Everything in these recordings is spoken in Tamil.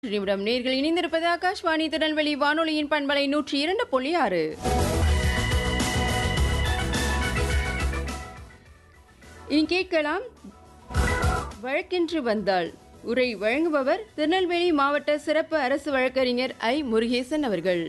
நிமிடம் நேர்கள் இணைந்திருப்பது ஆகாஷ்வாணி திருநெல்வேலி வானொலியின் பண்பலை நூற்றி இரண்டு புள்ளி ஆறு இனி கேட்கலாம் வழக்கென்று வந்தால் உரை வழங்குபவர் திருநெல்வேலி மாவட்ட சிறப்பு அரசு வழக்கறிஞர் ஐ முருகேசன் அவர்கள்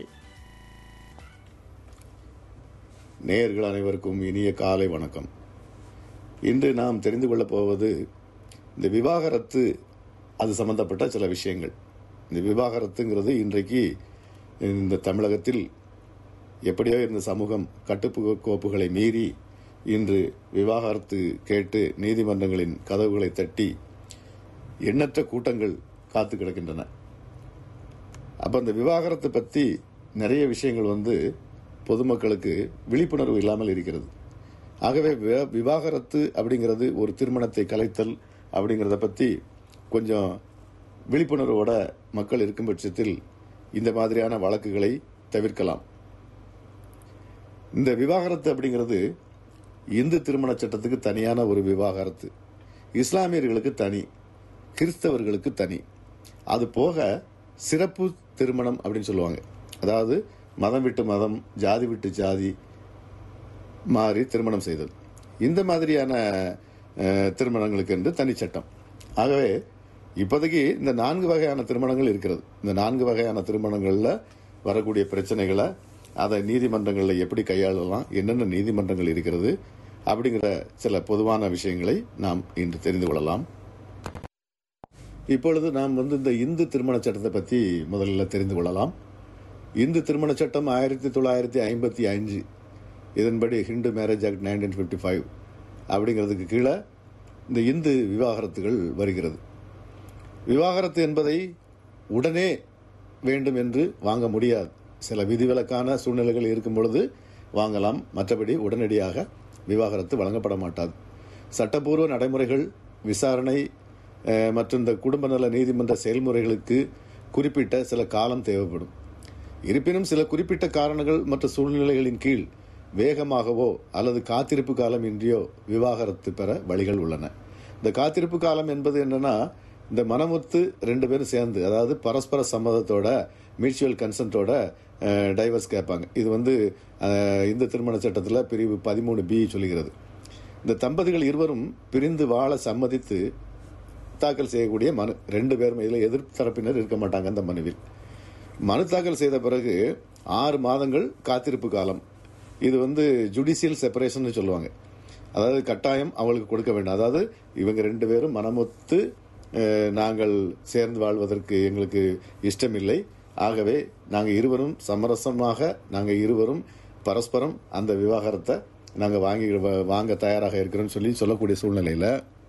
நேயர்கள் அனைவருக்கும் இனிய காலை வணக்கம் இன்று நாம் தெரிந்து கொள்ளப் போவது இந்த விவாகரத்து அது சம்பந்தப்பட்ட சில விஷயங்கள் இந்த விவாகரத்துங்கிறது இன்றைக்கு இந்த தமிழகத்தில் எப்படியோ இருந்த சமூகம் கட்டுப்பு கோப்புகளை மீறி இன்று விவாகரத்து கேட்டு நீதிமன்றங்களின் கதவுகளை தட்டி எண்ணற்ற கூட்டங்கள் காத்து கிடக்கின்றன அப்ப அந்த விவாகரத்தை பத்தி நிறைய விஷயங்கள் வந்து பொதுமக்களுக்கு விழிப்புணர்வு இல்லாமல் இருக்கிறது ஆகவே வி- விவாகரத்து அப்படிங்கிறது ஒரு திருமணத்தை கலைத்தல் அப்படிங்கிறத பத்தி கொஞ்சம் விழிப்புணர்வோட மக்கள் இருக்கும் பட்சத்தில் இந்த மாதிரியான வழக்குகளை தவிர்க்கலாம் இந்த விவாகரத்து அப்படிங்கிறது இந்து திருமண சட்டத்துக்கு தனியான ஒரு விவாகரத்து இஸ்லாமியர்களுக்கு தனி கிறிஸ்தவர்களுக்கு தனி அது போக சிறப்பு திருமணம் அப்படின்னு சொல்லுவாங்க அதாவது மதம் விட்டு மதம் ஜாதி விட்டு ஜாதி மாறி திருமணம் செய்தல் இந்த மாதிரியான அஹ், திருமணங்களுக்கு என்று தனி சட்டம் ஆகவே இப்போதைக்கு இந்த நான்கு வகையான திருமணங்கள் இருக்கிறது இந்த நான்கு வகையான திருமணங்களில் வரக்கூடிய பிரச்சனைகளை அதை நீதிமன்றங்களில் எப்படி கையாளலாம் என்னென்ன நீதிமன்றங்கள் இருக்கிறது அப்படிங்கிற சில பொதுவான விஷயங்களை நாம் இன்று தெரிந்து கொள்ளலாம் இப்பொழுது நாம் வந்து இந்த இந்து திருமண சட்டத்தை பற்றி முதல்ல தெரிந்து கொள்ளலாம் இந்து திருமண சட்டம் ஆயிரத்தி தொள்ளாயிரத்தி ஐம்பத்தி அஞ்சு இதன்படி Hindu marriage act nineteen fifty five அப்படிங்கிறதுக்கு கீழே இந்த இந்து விவாகரத்துகள் வருகிறது விவாகரத்து என்பதை உடனே வேண்டும் என்று வாங்க முடியாது சில விதிவிலக்கான சூழ்நிலைகள் இருக்கும் பொழுது வாங்கலாம் மற்றபடி உடனடியாக விவாகரத்து வழங்கப்பட மாட்டாது சட்டப்பூர்வ நடைமுறைகள் விசாரணை அஹ், மற்றும் இந்த குடும்ப நல நீதிமன்ற செயல்முறைகளுக்கு குறிப்பிட்ட சில காலம் தேவைப்படும் இருப்பினும் சில குறிப்பிட்ட காரணங்கள் மற்றும் சூழ்நிலைகளின் கீழ் வேகமாகவோ அல்லது காத்திருப்பு காலம் இன்றியோ விவாகரத்து பெற வழிகள் உள்ளன இந்த காத்திருப்பு காலம் என்பது என்னன்னா இந்த மனமுத்து ரெண்டு பேரும் சேர்ந்து அதாவது பரஸ்பர சம்மதத்தோட மியூச்சுவல் கன்சென்ட்டோட டைவர்ஸ் கேட்பாங்க இது வந்து அஹ், இந்த திருமண சட்டத்தில் பிரிவு பதிமூணு பி சொல்லுகிறது இந்த தம்பதிகள் இருவரும் பிரிந்து வாழ சம்மதித்து தாக்கல் செய்யக்கூடிய மனு ரெண்டு பேரும் இதில் எதிர்ப்பு தரப்பினர் இருக்க மாட்டாங்க அந்த மனுவில் மனு தாக்கல் செய்த பிறகு ஆறு மாதங்கள் காத்திருப்பு காலம் இது வந்து ஜுடிஷியல் செப்பரேஷன் சொல்லுவாங்க அதாவது கட்டாயம் அவங்களுக்கு கொடுக்க வேண்டும் அதாவது இவங்க ரெண்டு பேரும் மனமொத்து அஹ், நாங்கள் சேர்ந்து வாழ்வதற்கு எங்களுக்கு இஷ்டமில்லை ஆகவே நாங்கள் இருவரும் சமரசமாக நாங்கள் இருவரும் பரஸ்பரம் அந்த விவாகரத்தை நாங்கள் வாங்கி வாங்க தயாராக இருக்கிறோம்னு சொல்லி சொல்லக்கூடிய சூழ்நிலையில்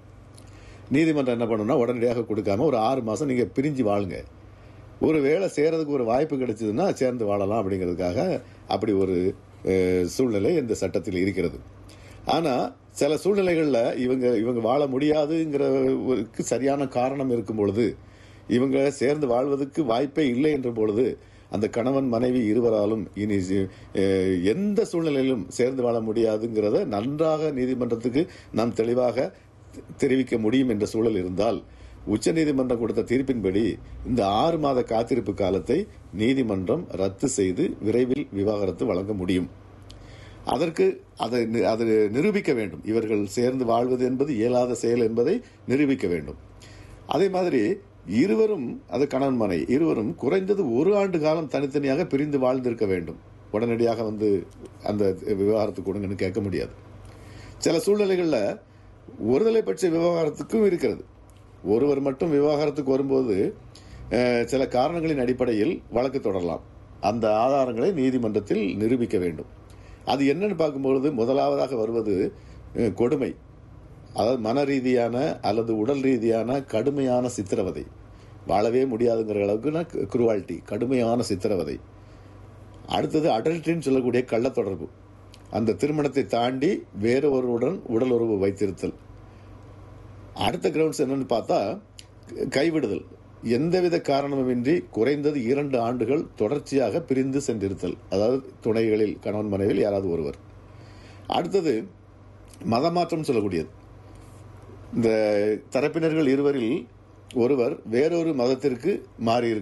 நீதிமன்றம் என்ன பண்ணுன்னா உடனடியாக கொடுக்காம ஒரு ஆறு மாதம் நீங்கள் பிரிஞ்சு வாழுங்க ஒரு வேளை சேரதுக்கு ஒரு வாய்ப்பு கிடைச்சதுன்னா சேர்ந்து வாழலாம் அப்படிங்கிறதுக்காக அப்படி ஒரு அஹ், சூழ்நிலை இந்த சட்டத்தில் இருக்கிறது ஆனால் சில சூழ்நிலைகளில் இவங்க இவங்க வாழ முடியாதுங்கிறதுக்கு சரியான காரணம் இருக்கும் பொழுது இவங்க சேர்ந்து வாழ்வதற்கு வாய்ப்பே இல்லை என்ற பொழுது அந்த கணவன் மனைவி இருவராலும் இனி அஹ், எந்த சூழ்நிலையிலும் சேர்ந்து வாழ முடியாதுங்கிறத நன்றாக நீதிமன்றத்துக்கு நாம் தெளிவாக தெரிவிக்க முடியும் என்ற சூழல் இருந்தால் உச்சநீதிமன்றம் கொடுத்த தீர்ப்பின்படி இந்த ஆறு மாத காத்திருப்பு காலத்தை நீதிமன்றம் ரத்து செய்து விரைவில் விவாகரத்து வழங்க முடியும் அதற்கு அதை நி- அதை நிரூபிக்க வேண்டும் இவர்கள் சேர்ந்து வாழ்வது என்பது இயலாத செயல் என்பதை நிரூபிக்க வேண்டும் அதே மாதிரி இருவரும் அது கணவன் மனை இருவரும் குறைந்தது ஒரு ஆண்டு காலம் தனித்தனியாக பிரிந்து வாழ்ந்திருக்க வேண்டும் உடனடியாக வந்து அந்த விவாகரத்து கொடுங்கன்னு கேட்க முடியாது சில சூழ்நிலைகளில் ஒருதலை பட்ச விவகாரத்துக்கும் இருக்கிறது ஒருவர் மட்டும் விவாகரத்துக்கு வரும்போது அஹ், சில காரணங்களின் அடிப்படையில் வழக்கு தொடரலாம் அந்த ஆதாரங்களை நீதிமன்றத்தில் நிரூபிக்க வேண்டும் அது என்னன்னு பார்க்கும்பொழுது முதலாவதாக வருவது அஹ், கொடுமை அதாவது மன ரீதியான அல்லது உடல் ரீதியான கடுமையான சித்திரவதை வாழவே முடியாதுங்கிற அளவுக்கு குருவால்ட்டி கடுமையான சித்திரவதை அடுத்தது அடல்ட்ரின்னு சொல்லக்கூடிய கள்ள தொடர்பு அந்த திருமணத்தை தாண்டி வேறு ஒருவருடன் உடல் உறவு வைத்திருத்தல் அடுத்த கிரவுண்ட்ஸ் என்னன்னு பார்த்தா கைவிடுதல் எந்தவித காரணமுமின்றி குறைந்தது இரண்டு ஆண்டுகள் தொடர்ச்சியாக பிரிந்து சென்றிருத்தல் அதாவது துணைகளில் கணவன் மனைவியில் யாராவது ஒருவர் அடுத்தது மதமாற்றம் சொல்லக்கூடியது இந்த தரப்பினர்கள் இருவரில் ஒருவர் வேறொரு மதத்திற்கு மாறி